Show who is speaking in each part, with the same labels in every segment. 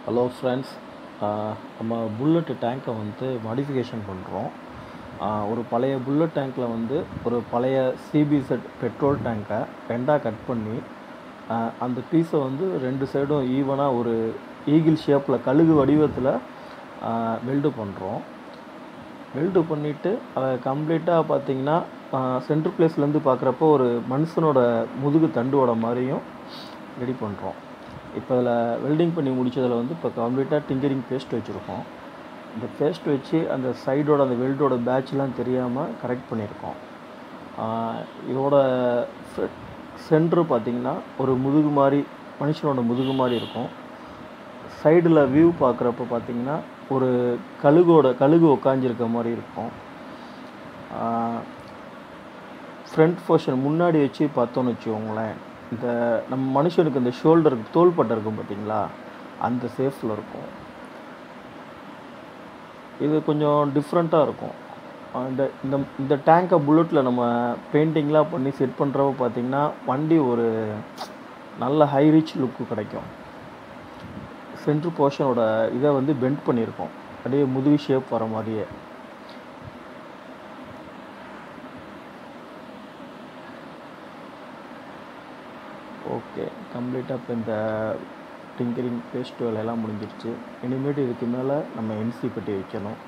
Speaker 1: hello friends நம்ம bullet டேங்க்கை வந்து மாடிஃபிகேஷன் பண்ணுறோம் ஒரு பழைய புல்லட் டேங்க்கில் வந்து ஒரு பழைய சிபி செட் பெட்ரோல் டேங்க்கை ரெண்டாக கட் பண்ணி ஆஹ் அந்த பீஸை வந்து ரெண்டு சைடும் ஈவனாக ஒரு ஈகிள் ஷேப்பில் கழுகு வடிவத்தில் வெல்டு பண்ணுறோம் வெல்டு பண்ணிவிட்டு அதை கம்ப்ளீட்டாக பார்த்தீங்கன்னா சென்ட்ரு பிளேஸ்லேருந்து பார்க்குறப்போ ஒரு மனுஷனோட முதுகு தண்டுவோட மாதிரியும் ரெடி பண்ணுறோம் இப்போ அதில் வெல்டிங் பண்ணி முடிச்சதில் வந்து இப்போ கம்ப்ளீட்டாக டிங்கரிங் பேஸ்ட் வச்சுருக்கோம் இந்த பேஸ்ட் வச்சு அந்த சைடோட அந்த வெல்டோட பேட்ச்லாம் தெரியாமல் கரெக்ட் பண்ணியிருக்கோம் ஆஹ் இதோட சென்ட்ரு பார்த்திங்கன்னா ஒரு முதுகு மாதிரி மனுஷனோட முதுகு மாதிரி இருக்கும் சைடில் வியூ பார்க்குறப்ப பார்த்தீங்கன்னா ஒரு கழுகோட கழுகு உக்காஞ்சிருக்க மாதிரி இருக்கும் ஃப்ரண்ட் போர்ஷன் முன்னாடி வச்சு பார்த்தோன்னு வச்சுக்கோங்களேன் இந்த நம்ம மனுஷனுக்கு இந்த ஷோல்டருக்கு தோள்பட்டை இருக்கும் பார்த்தீங்களா அந்த சேஃபில் இருக்கும் இது கொஞ்சம் டிஃப்ரெண்ட்டாக இருக்கும் இந்த இந்த இந்த டேங்கை புல்லட்டில் நம்ம பெயிண்டிங்லாம் பண்ணி செட் பண்ணுறப்ப பார்த்தீங்கன்னா வண்டி ஒரு நல்ல ஹை ரிச் லுக்கு கிடைக்கும் சென்ட்ரு போர்ஷனோட இதை வந்து பெண்ட் பண்ணியிருக்கோம் அப்படியே முதுகு ஷேப் வர மாதிரியே ஓகே கம்ப்ளீட்டாக இப்போ இந்த டிங்கரிங் பேஸ்ட் வேலையெல்லாம் முடிஞ்சிருச்சு இனிமேட்டு இதுக்கு மேலே நம்ம என்சி பெட்டி வைக்கணும்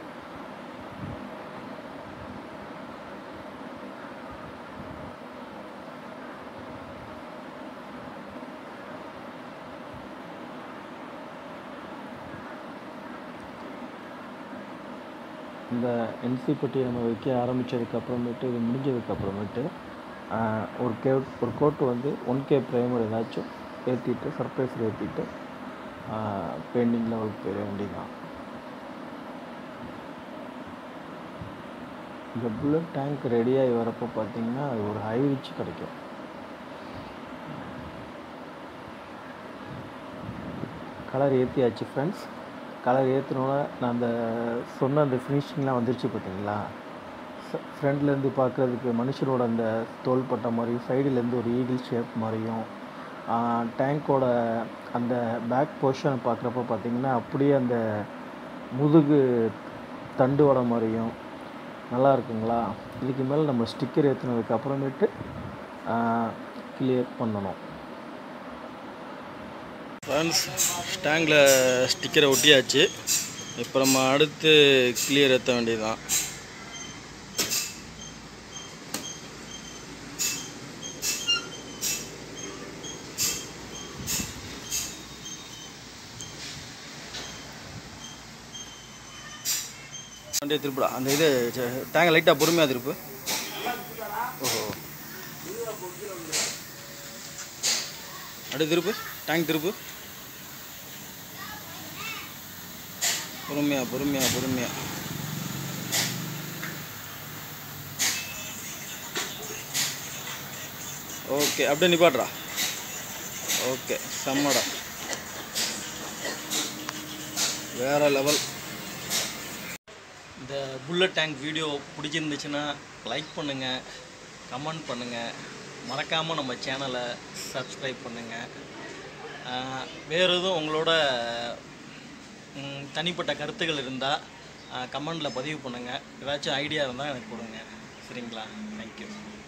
Speaker 1: இந்த என்சி பெட்டி நம்ம வைக்க ஆரம்பித்ததுக்கு அப்புறமேட்டு இது முடிஞ்சதுக்கு அப்புறமேட்டு ஆஹ், ஒரு கே ஒரு கோட்டு வந்து ஒன் கே ப்ரைமர் ஏதாச்சும் ஏற்றிட்டு சர்ப்ரைஸில் ஏற்றிட்டு பெயிண்டிங் லெவலுக்கு போயிட வேண்டியதுதான் இந்த புல்லட் டேங்க் ரெடியாகி வரப்போ பார்த்தீங்கன்னா அது ஒரு ஹை ரிச் கிடைக்கும் கலர் ஏற்றியாச்சு ஃப்ரெண்ட்ஸ் கலர் ஏற்றினோட நான் அந்த சொன்ன அந்த ஃபினிஷிங்லாம் வந்துருச்சு பார்த்தீங்களா ஃப்ரண்ட்லேருந்து பார்க்குறதுக்கு மனுஷனோட அந்த தோள்பட்டை மாதிரியும் சைடுலேருந்து ஒரு ஈகிள் ஷேப் மாதிரியும் டேங்க்கோட அந்த பேக் போர்ஷனை பார்க்குறப்ப பார்த்தீங்கன்னா அப்படியே அந்த முதுகு தண்டுவடை மாதிரியும் நல்லா இருக்குங்களா இதுக்கு மேலே நம்ம ஸ்டிக்கர் ஏற்றுனதுக்கு அப்புறமேட்டு கிளியர் பண்ணணும் ஃப்ரெண்ட்ஸ் ஸ்டாங்கில் ஸ்டிக்கரை ஒட்டியாச்சு இப்போ நம்ம அடுத்து கிளியர் ஏற்ற வேண்டியதுதான் வண்டியை திருப்புடா அந்த இது டேங்கை லைட்டாக பொறுமையாக திருப்பு ஓஹோ அடுத்து திருப்பு டேங்க் திருப்பு பொறுமையா பொறுமையா பொறுமையா ஓகே அப்படியே நிப்பாட்றா ஓகே செம்மடா வேற லெவல் இந்த புல்லட் டேங்க் வீடியோ பிடிச்சிருந்துச்சுன்னா லைக் பண்ணுங்கள் கமெண்ட் பண்ணுங்கள் மறக்காமல் நம்ம சேனலை சப்ஸ்கிரைப் பண்ணுங்கள் வேறு எதுவும் உங்களோட ம், தனிப்பட்ட கருத்துக்கள் இருந்தால் கமெண்டில் பதிவு பண்ணுங்கள் ஏதாச்சும் ஐடியா இருந்தால் எனக்கு கொடுங்க சரிங்களா தேங்க்யூ